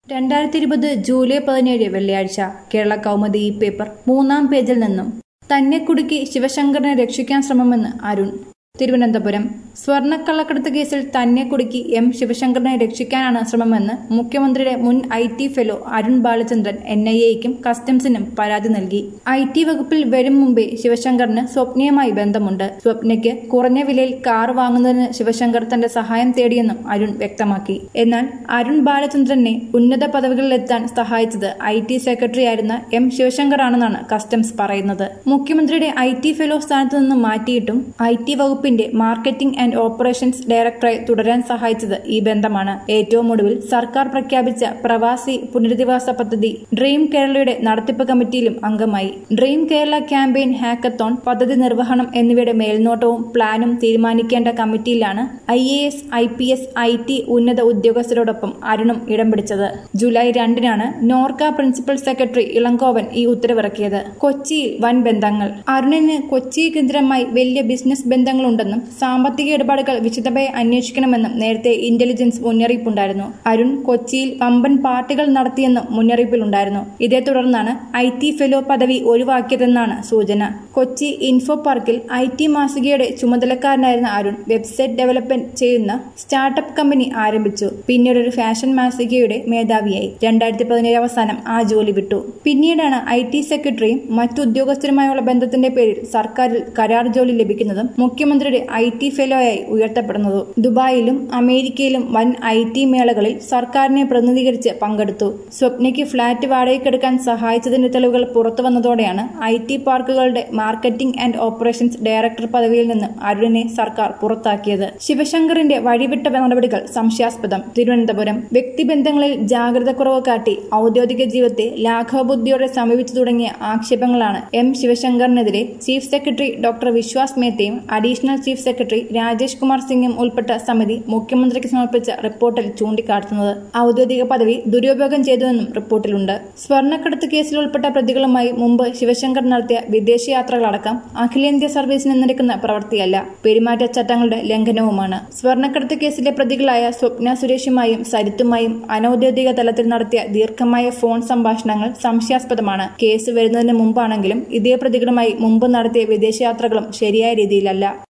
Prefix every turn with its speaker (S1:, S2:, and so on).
S1: രണ്ടായിരത്തി ഇരുപത് ജൂലൈ പതിനേഴ് വെള്ളിയാഴ്ച കേരള കൗമുദി ഈ പേപ്പർ മൂന്നാം പേജിൽ നിന്നും തന്നെ കുടുക്കി ശിവശങ്കറിനെ രക്ഷിക്കാൻ ശ്രമമെന്ന് അരുൺ തിരുവനന്തപുരം സ്വർണ്ണക്കള്ളക്കടത്ത് കേസിൽ തന്നെ കുടുക്കി എം ശിവശങ്കറിനെ രക്ഷിക്കാനാണ് ശ്രമമെന്ന് മുഖ്യമന്ത്രിയുടെ മുൻ I T fellow Arun Balachandran N I എക്കും കസ്റ്റംസിനും പരാതി നൽകി ഐ ടി വകുപ്പിൽ വരും മുമ്പേ ശിവശങ്കറിന് സ്വപ്നയുമായി ബന്ധമുണ്ട് സ്വപ്നയ്ക്ക് കുറഞ്ഞ വിലയിൽ കാർ വാങ്ങുന്നതിന് ശിവശങ്കർ തന്റെ സഹായം തേടിയെന്നും അരുൺ വ്യക്തമാക്കി എന്നാൽ അരുൺ ബാലചന്ദ്രനെ ഉന്നത പദവികളിലെത്താൻ സഹായിച്ചത് ഐ ടി സെക്രട്ടറി ആയിരുന്ന എം ശിവശങ്കർ ആണെന്നാണ് കസ്റ്റംസ് പറയുന്നത് മുഖ്യമന്ത്രിയുടെ ഐ ടി ഫെലോ സ്ഥാനത്ത് നിന്ന് മാറ്റിയിട്ടും ഐ ടി വകുപ്പിന്റെ മാർക്കറ്റിംഗ് ആൻഡ് ഓപ്പറേഷൻസ് ഡയറക്ടറായി തുടരാൻ സഹായിച്ചത് ഈ ബന്ധമാണ് ഏറ്റവും ഒടുവിൽ സർക്കാർ പ്രഖ്യാപിച്ച പ്രവാസി പുനരധിവാസ പദ്ധതി ഡ്രീം കേരളയുടെ നടത്തിപ്പ് കമ്മിറ്റിയിലും അംഗമായി ഡ്രീം കേരള ക്യാമ്പയിൻ ഹാക്കത്തോൺ പദ്ധതി നിർവഹണം എന്നിവയുടെ മേൽനോട്ടവും പ്ലാനും തീരുമാനിക്കേണ്ട കമ്മിറ്റിയിലാണ് I A S I P S I T ഉന്നത ഉദ്യോഗസ്ഥരോടൊപ്പം അരുണും ഇടം പിടിച്ചത് ജൂലൈ രണ്ടിനാണ് നോർക്ക പ്രിൻസിപ്പൽ സെക്രട്ടറി ഇളങ്കോവൻ ഈ ഉത്തരവിറക്കിയത് കൊച്ചിയിൽ വൻ ബന്ധങ്ങൾ അരുണിന് കൊച്ചി കേന്ദ്രമായി വലിയ ബിസിനസ് ബന്ധങ്ങളുണ്ടെന്നും സാമ്പത്തിക ഇടപാടുകൾ വിശദമായി അന്വേഷിക്കണമെന്നും നേരത്തെ ഇന്റലിജൻസ് മുന്നറിയിപ്പുണ്ടായിരുന്നു അരുൺ കൊച്ചിയിൽ വമ്പൻ പാർട്ടികൾ നടത്തിയെന്നും മുന്നറിയിപ്പിലുണ്ടായിരുന്നു ഇതേ തുടർന്നാണ് ഐ ടി ഫെലോ പദവി ഒഴിവാക്കിയതെന്നാണ് സൂചന കൊച്ചി ഇൻഫോ പാർക്കിൽ ഐ ടി മാസികയുടെ ചുമതലക്കാരനായിരുന്ന അരുൺ വെബ്സൈറ്റ് ഡെവലപ്മെന്റ് ചെയ്യുന്ന സ്റ്റാർട്ടപ്പ് കമ്പനി ആരംഭിച്ചു പിന്നീട് ഒരു ഫാഷൻ മാസികയുടെ മേധാവിയായി രണ്ടായിരത്തി പതിനേഴ് അവസാനം ആ ജോലി വിട്ടു പിന്നീടാണ് ഐ ടി സെക്രട്ടറിയും മറ്റു ഉദ്യോഗസ്ഥരുമായുള്ള ബന്ധത്തിന്റെ പേരിൽ സർക്കാരിൽ കരാർ ജോലി ലഭിക്കുന്നതും മുഖ്യമന്ത്രിയുടെ ഐ ടി ഫെലോയായി ഉയർത്തപ്പെടുന്നതും ദുബായിലും അമേരിക്കയിലും വൻ ഐ ടി മേളകളിൽ സർക്കാരിനെ പ്രതിനിധീകരിച്ച് പങ്കെടുത്തു സ്വപ്നയ്ക്ക് ഫ്ളാറ്റ് വാടകയ്ക്കെടുക്കാൻ സഹായിച്ചതിന്റെ തെളിവുകൾ പുറത്തു വന്നതോടെയാണ് ഐ ടി പാർക്കുകളുടെ മാർക്കറ്റിംഗ് ആൻഡ് ഓപ്പറേഷൻസ് ഡയറക്ടർ പദവിയിൽ നിന്ന് അരുണിനെ സർക്കാർ പുറത്താക്കിയത് ശിവശങ്കറിന്റെ വഴിവിട്ട നടപടികൾ സംശയാസ്പദം തിരുവനന്തപുരം വ്യക്തിബന്ധങ്ങളിൽ ജാഗ്രത കുറവ് കാട്ടി ഔദ്യോഗിക ജീവിതത്തെ ലാഘവബുദ്ധിയോടെ സമീപിച്ചു തുടങ്ങിയ ആക്ഷേപങ്ങളാണ് എം ശിവശങ്കറിനെതിരെ ചീഫ് സെക്രട്ടറി ഡോക്ടർ വിശ്വാസ് മേത്തയും additional chief secretary Rajesh Kumar സിംഗും ഉൾപ്പെട്ട സമിതി മുഖ്യമന്ത്രിക്ക് സമർപ്പിച്ച റിപ്പോർട്ടിൽ ചൂണ്ടിക്കാട്ടുന്നത് ഔദ്യോഗിക പദവി ദുരുപയോഗം ചെയ്തുവെന്നും റിപ്പോർട്ടിലുണ്ട് സ്വർണ്ണക്കടത്ത് കേസിൽ ഉൾപ്പെട്ട പ്രതികളുമായി മുമ്പ് ശിവശങ്കർ നടത്തിയ വിദേശയാത്രകളടക്കം അഖിലേന്ത്യാ സർവീസിന് നിരക്കുന്ന പ്രവൃത്തിയല്ല പെരുമാറ്റച്ചട്ടങ്ങളുടെ ലംഘനവുമാണ് സ്വർണ്ണക്കടത്ത് കേസിലെ പ്രതികളായ സ്വപ്ന സുരേഷുമായും സരിത്തുമായും അനൌദ്യോഗിക തലത്തിൽ നടത്തിയ ദീർഘമായ ഫോൺ സംഭാഷണങ്ങൾ സംശയാസ്പദമാണ് കേസ് വരുന്നതിന് മുമ്പാണെങ്കിലും ഇതേ പ്രതികളുമായി മുമ്പ് നടത്തിയ വിദേശയാത്രകളും ശരിയായ രീതിയിലല്ല